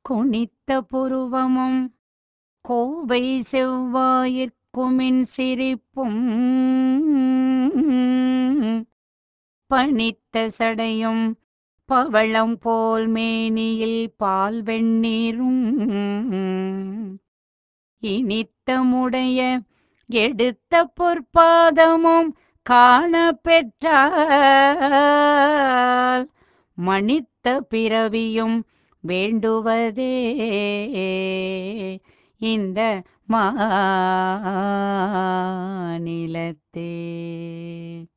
குனித்த புருவமும் கோவை செவ்வாயிற்குமின் சிரிப்பும் பனித்த சடையும் பவளம் போல் மேனியில் பால் வெந்நீரும் இனித்தமுடைய எடுத்த பொற்பாதமும் காண பெற்றால் மனித்த பிறவியும் வேண்டுவதே இந்த மாநிலத்தே